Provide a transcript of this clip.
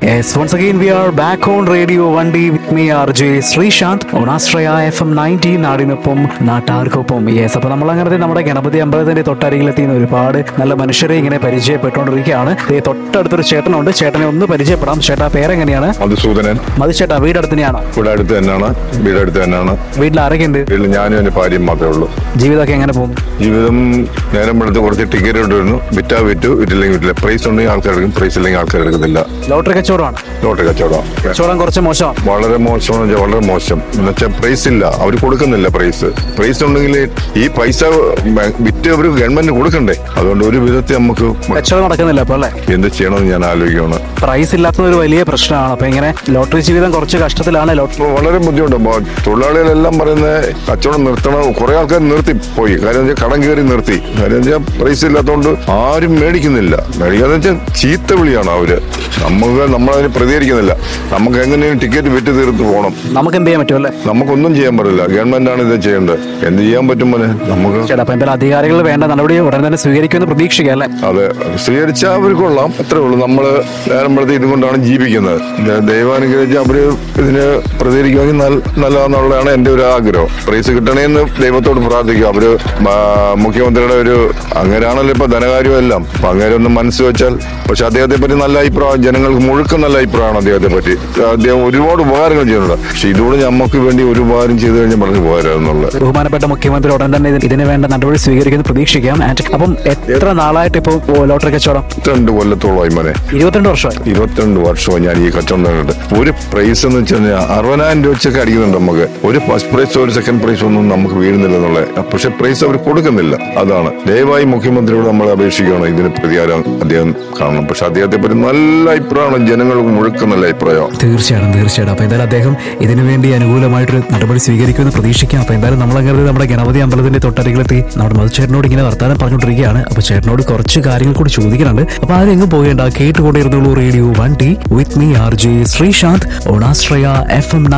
Yes, once again we are back on Radio 1D with me RJ Sreesanth on Astraya FM 90 നാടിനൊപ്പം നാട്ടാർക്കൊപ്പം yes അപ്പൊ നമ്മൾ അങ്ങനത്തെ നമ്മുടെ ഗണപതി അമ്പലത്തിന്റെ തൊട്ടരികിലെത്തിയുന്ന ഒരുപാട് നല്ല മനുഷ്യരെ ഇങ്ങനെ പരിചയപ്പെട്ടുകൊണ്ടിരിക്കുകയാണ് ദേ തൊട്ടടുത്തൊരു ചേട്ടനുണ്ട് ചേട്ടനെ ഒന്ന് പരിചയപ്പെടാം ചേട്ടാ പേരെങ്ങനെയാണ് മധുസൂദനൻ മതിച്ചേട്ടാ വീടടുത്ത് തന്നെയാണോ ഇവിടെ അടുത്ത് തന്നെയാണ് വീട് അടുത്ത് തന്നെയാണ് വീട്ടിൽ ആരൊക്കെ ഉണ്ട് വീട്ടിൽ ഞാനും എന്റെ ഭാര്യയും മാത്രമേ ഉള്ളൂ ജീവിതമൊക്കെ എങ്ങനെ പോകുന്നു ജീവിതം നേരം എടുത്ത് കുറച്ച് ടിക്കറ്റ് ഇട്ടിരുന്നു വിറ്റാ വിറ്റു വിറ്റില്ലെങ്കിൽ വിറ്റില്ല പ്രൈസ് ഉണ്ടെങ്കിൽ ആൾക്കാർ എടുക്കും പ്രൈസ് ഇല്ലെങ്കിൽ ആൾക്കാർ എടുക്കുന്നില്ല ലോട്ടറി കച്ചവടമാണ് ലോട്ടറി കച്ചവടം കച്ചവടം കുറച്ച് മോശമാണ് വളരെ മോശം വളരെ മോശം എന്നുവെച്ചാൽ പ്രൈസ് ഇല്ല അവർ കൊടുക്കുന്നില്ല പ്രൈസ് പ്രൈസ് ഉണ്ടെങ്കിൽ ഈ പൈസ വിറ്റ് അവർ ഗവൺമെന്റ് കൊടുക്കണ്ടേ അതുകൊണ്ട് ഒരു വിധത്തിൽ നമുക്ക് കച്ചവടം നടക്കുന്നില്ല അപ്പൊ അല്ലേ എന്ത് ചെയ്യണമെന്ന് ഞാൻ ആലോചിക്കുകയാണ് പ്രൈസ് ഇല്ലാത്തത് ഒരു വലിയ പ്രശ്നമാണ് അപ്പൊ ഇങ്ങനെ ലോട്ടറി ജീവിതം കുറച്ച് കഷ്ടത്തിലാണ് ലോട്ടറി ഇപ്പൊ വളരെ ബുദ്ധിമുട്ട് ബോ- തൊഴിലാളികളെല്ലാം പറയുന്നത് കച്ചവടം നിർത്തണം കുറെ ആൾക്കാർ നിർത്തി പോയി കാര്യം വെച്ചാൽ കടം കയറി നിർത്തി കാര്യം വെച്ചാൽ പ്രൈസ് ഇല്ലാത്തതുകൊണ്ട് ആരും മേടിക്കുന്നില്ല മേടിക്കാന്ന് വെച്ചാൽ ചീത്ത വിളിയാണ് അവര് നമുക്ക് നമ്മളതിന് പ്രതികരിക്കുന്നില്ല നമുക്ക് എങ്ങനെയും ടിക്കറ്റ് വിറ്റ് തീർത്ത് പോകണം നമുക്ക് എന്ത് ചെയ്യാൻ പറ്റും അല്ലേ നമുക്കൊന്നും ചെയ്യാൻ പറ്റില്ല ഗവൺമെന്റ് ആണ് ഇത് ചെയ്യേണ്ടത് എന്ത് ചെയ്യാൻ പറ്റും മോനെ നമുക്ക് ചേട്ടാ അപ്പൊ എന്തായാലും അധികാരികൾ വേണ്ട നടപടി ഉടൻ തന്നെ സ്വീകരിക്കുമെന്ന് പ്രതീക്ഷിക്കാം അല്ലേ അതെ സ്വീകരിച്ചാൽ അവർ കൊള്ളാം അത്രേ ഉള്ളൂ നമ്മള് നേരം വെളുത്ത് ഇതുകൊണ്ടാണ് ജീവിക്കുന്നത് ദ- ദൈവം അനുഗ്രഹിച്ച് അവര് ഇതിന് പ്രതികരിക്കുമെങ്കിൽ നല്ല നല്ലതാണെന്നുള്ളതാണ് എന്റെ ഒരു ആഗ്രഹം പ്രൈസ് കിട്ടണേന്ന് ദൈവത്തോട് പ്രാർത്ഥിക്കും അവര് മാ- മുഖ്യമന്ത്രിയുടെ ഒരു അങ്ങനെയാണല്ലോ ഇപ്പൊ ധനകാര്യം എല്ലാം അപ്പൊ അങ്ങനെ ഒന്ന് മനസ്സ് വെച്ചാൽ പക്ഷെ അദ്ദേഹത്തെ പറ്റി നല്ല അഭിപ്രായം ജനങ്ങൾക്ക് മുഴുക്ക നല്ല അഭിപ്രായമാണ് അദ്ദേഹത്തെ പറ്റി അദ്ദേഹം ഒരുപാട് ഉപകാരങ്ങൾ ചെയ്യുന്നുണ്ട് പക്ഷെ ഇതുകൂടെ നമുക്ക് വേണ്ടി ഒരു ഉപകാരം ചെയ്തു കഴിഞ്ഞാൽ വളരെ ഉപകാരമെന്നുള്ളത് ബഹുമാനപ്പെട്ട മുഖ്യമന്ത്രി ഉടൻ തന്നെ ഇതിന് ഇതിന് വേണ്ട നടപടി സ്വീകരിക്കുമെന്ന് പ്രതീക്ഷിക്കാം ആൻഡ് അപ്പം എത്ര നാളായിട്ട് ഇപ്പോൾ ലോട്ടറി കച്ചവടം ഇരുപത്തിരണ്ട് കൊല്ലത്തോളമായി മോനെ ഇരുപത്തിരണ്ട് വർഷമായി ഇരുപത്തിരണ്ട് വർഷമായി ഞാൻ ഈ കച്ചവടം നടന്നിട്ട് ഒരു പ്രൈസ് എന്ന് വെച്ച് കഴിഞ്ഞാൽ അറുപതിനായിരം രൂപ വെച്ചൊക്കെ അടിക്കുന്നുണ്ട് നമുക്ക് ഒരു ഫസ്റ്റ് പ്രൈസ് ഒരു സെക്കൻഡ് പ്രൈസ് ഒന്നും നമുക്ക് വീഴുന്നില്ല എന്നുള്ളത് പക്ഷെ പ്രൈസ് അവർ കൊടുക്കുന്നില്ല അതാണ് ദയവായി മുഖ്യമന്ത്രിയോട് നമ്മൾ അപേക്ഷിക്കുകയാണ് ഇതിന് പ്രതികാരം അദ്ദേഹം കാണണം പക്ഷെ അദ്ദേഹത്തെ പറ്റി നല്ല അഭിപ്രായമാണ് ജനങ്ങൾക്ക് മുഴുക്ക നല്ല അഭിപ്രായം തീർച്ചയായിട്ടും തീർച്ചയായിട്ടും അപ്പൊ എന്തായാലും അദ്ദേഹം ഇതിനു വേണ്ടി അനുകൂലമായിട്ടൊരു നടപടി സ്വീകരിക്കുമെന്ന് പ്രതീക്ഷിക്കാം അപ്പൊ എന്തായാലും നമ്മളങ്ങനെ നമ്മുടെ ഗണപതി അമ്പലത്തിന്റെ തൊട്ടരികിലെത്തി നമ്മുടെ മധുചേട്ടനോട് ഇങ്ങനെ വർത്താനം പറഞ്ഞുകൊണ്ടിരിക്കുകയാണ് അപ്പൊ ചേട്ടനോട് കുറച്ച് കാര്യങ്ങൾ കൂടി ചോദിക്കുന്നുണ്ട് അപ്പൊ ആരും എങ്ങും പോകേണ്ട കേട്ടുകൊണ്ടിരുന്നുള്ളൂ radio one T with me R J Sreesanth ഓണാശ്രയ എഫ് എം